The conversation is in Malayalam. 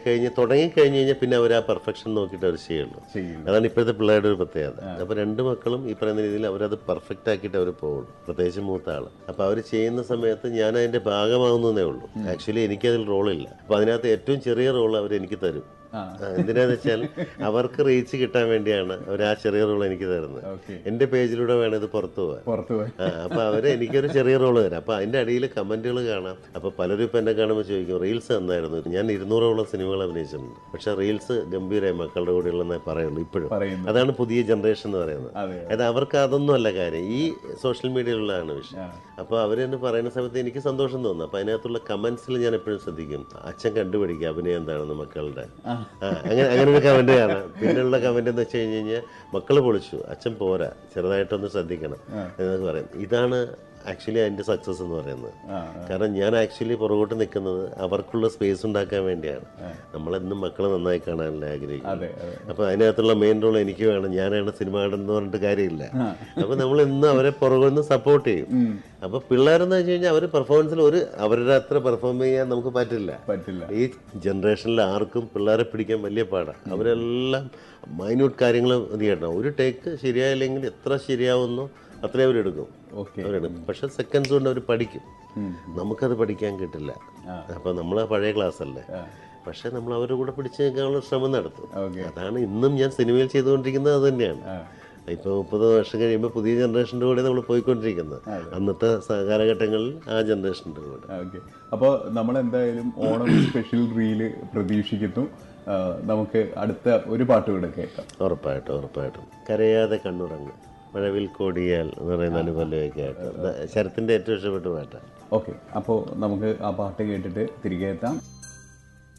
കഴിഞ്ഞ് തുടങ്ങി കഴിഞ്ഞ് കഴിഞ്ഞാൽ പിന്നെ അവർ ആ പെർഫെക്ഷൻ നോക്കിയിട്ട് അവർ ചെയ്യുള്ളൂ ചെയ്യുള്ളൂ അതാണ് ഇപ്പോഴത്തെ പിള്ളേരുടെ ഒരു പ്രത്യേകത അപ്പോൾ രണ്ട് മക്കളും ഈ പറയുന്ന രീതിയിൽ അവരത് പെർഫെക്റ്റ് ആക്കിയിട്ട് അവർ പോകുള്ളൂ പ്രത്യേകിച്ച് മൂത്ത ആൾ അപ്പോൾ അവർ ചെയ്യുന്ന സമയത്ത് ഞാൻ അതിൻ്റെ ഭാഗമാവുന്നതേ ഉള്ളൂ ആക്ച്വലി എനിക്കതിൽ റോളില്ല അപ്പോൾ അതിനകത്ത് ഏറ്റവും ചെറിയ റോൾ അവർ എനിക്ക് തരും ആ ആ, എന്തിനാന്ന് വെച്ചാൽ അവർക്ക് റീച്ച് കിട്ടാൻ വേണ്ടിയാണ് അവർ ആ ചെറിയ റോൾ എനിക്ക് തരുന്നത് ഓക്കെ എൻ്റെ പേജിലൂടെ വേണം ഇത് പുറത്തു പോകാൻ പുറത്തു പോയി ആ, അപ്പൊ അവര് എനിക്കൊരു ചെറിയ റോള് തരാം അപ്പൊ അതിന്റെ അടിയിൽ കമന്റുകൾ കാണാം അപ്പൊ പലരും ഇപ്പൊ എന്നെ കാണുമ്പോൾ ചോദിക്കും റീൽസ് എന്നായിരുന്നു ഞാൻ ഇരുന്നൂറോളം സിനിമകൾ അഭിനയിച്ചിട്ടുണ്ട് പക്ഷെ റീൽസ് ഗംഭീരമായി മക്കളുടെ കൂടെയുള്ളതെന്നേ പറയുള്ളൂ ഇപ്പോഴും പറയുന്നു അതാണ് പുതിയ ജനറേഷൻ എന്ന് പറയുന്നത് അതെ അതായത് അവർക്ക് അതൊന്നും അല്ല കാര്യം ഈ സോഷ്യൽ മീഡിയയിലുള്ളതാണ് വിഷയം ആ. അപ്പോൾ അവർ തന്നെ പറയുന്ന സമയത്ത് എനിക്ക് സന്തോഷം തോന്നുന്നു അപ്പോൾ അതിനകത്തുള്ള കമന്റ്സിൽ ഞാൻ എപ്പോഴും ശ്രദ്ധിക്കും അച്ഛൻ കണ്ടുപിടിക്കുക അഭിനയം എന്താണെന്ന് മക്കളുടെ ആ. ആ, അങ്ങനെ അങ്ങനെ ഒരു കമന്റ് കാണാം പിന്നെയുള്ള കമന്റ് എന്ന് വെച്ച് കഴിഞ്ഞ് കഴിഞ്ഞാൽ മക്കൾ പൊളിച്ചു അച്ഛൻ പോരാ ചെറുതായിട്ടൊന്ന് ശ്രദ്ധിക്കണം എന്നൊക്കെ പറയും ഇതാണ് ആക്ച്വലി അതിന്റെ സക്സസ് എന്ന് പറയുന്നത് ആ കാരണം ഞാൻ ആക്ച്വലി പുറകോട്ട് നിൽക്കുന്നത് അവർക്കുള്ള സ്പേസ് ഉണ്ടാക്കാൻ വേണ്ടിയാണ് നമ്മളെന്നും മക്കളെ നന്നായി കാണാനല്ലേ ആഗ്രഹിക്കുന്നത് അതെ അതെ അപ്പൊ അതിനകത്തുള്ള മെയിൻ റോൾ എനിക്ക് വേണം ഞാനാണ് സിനിമ എന്ന് പറഞ്ഞിട്ട് കാര്യമില്ല അപ്പൊ നമ്മൾ ഇന്ന് അവരെ പുറകിൽ നിന്ന് സപ്പോർട്ട് ചെയ്യും ഉം. അപ്പൊ പിള്ളേരെന്ന് വെച്ച് കഴിഞ്ഞാൽ അവർ പെർഫോമൻസിൽ ഒരു അവരുടെ അത്ര പെർഫോം ചെയ്യാൻ നമുക്ക് പറ്റില്ല പറ്റില്ല ഈ ജനറേഷനിൽ ആർക്കും പിള്ളേരെ പിടിക്കാൻ വലിയ പാടാണ് അവരെല്ലാം മൈന്യൂട്ട് കാര്യങ്ങൾ ഇത് ചെയ്യണം ഒരു ടേക്ക് ശരിയായില്ലെങ്കിൽ എത്ര ശരിയാവുന്നോ അത്രയും അവരെടുക്കും ഓക്കെ അവരെടുക്കും പക്ഷെ സെക്കൻഡ്സ് കൊണ്ട് അവർ പഠിക്കും നമുക്കത് പഠിക്കാൻ കിട്ടില്ല അപ്പോൾ നമ്മൾ പഴയ ക്ലാസ് അല്ലേ പക്ഷെ നമ്മൾ അവരുടെ കൂടെ പിടിച്ചു നിൽക്കാനുള്ള ശ്രമം നടത്തും ഓക്കെ അതാണ് ഇന്നും ഞാൻ സിനിമയിൽ ചെയ്തുകൊണ്ടിരിക്കുന്നത് അത് തന്നെയാണ് ആ ഇപ്പോൾ മുപ്പത് വർഷം കഴിയുമ്പോൾ പുതിയ ജനറേഷൻ്റെ കൂടെ നമ്മൾ പോയിക്കൊണ്ടിരിക്കുന്നത് അന്നത്തെ സ- കാലഘട്ടങ്ങളിൽ ആ ജനറേഷൻ്റെ കൂടെ ഓക്കെ അപ്പോൾ നമ്മൾ എന്തായാലും ഓണം സ്പെഷ്യൽ റീല് പ്രതീക്ഷിക്കുന്നു ആ, നമുക്ക് അടുത്ത ഒരു പാട്ട് കൂടെ കേൾക്കാം ഉറപ്പായിട്ടും ഉറപ്പായിട്ടും കരയാതെ കണ്ണുറങ്ങ് മഴവിൽ കോടിയാൽ എന്ന് പറയുന്ന അനുഭവമൊക്കെ ആയിട്ട് ശരത്തിൻ്റെ ഏറ്റവും ഇഷ്ടപ്പെട്ട പാട്ടാണ് ഓക്കെ അപ്പോൾ നമുക്ക് ആ പാട്ട് കേട്ടിട്ട് തിരികെ എത്താം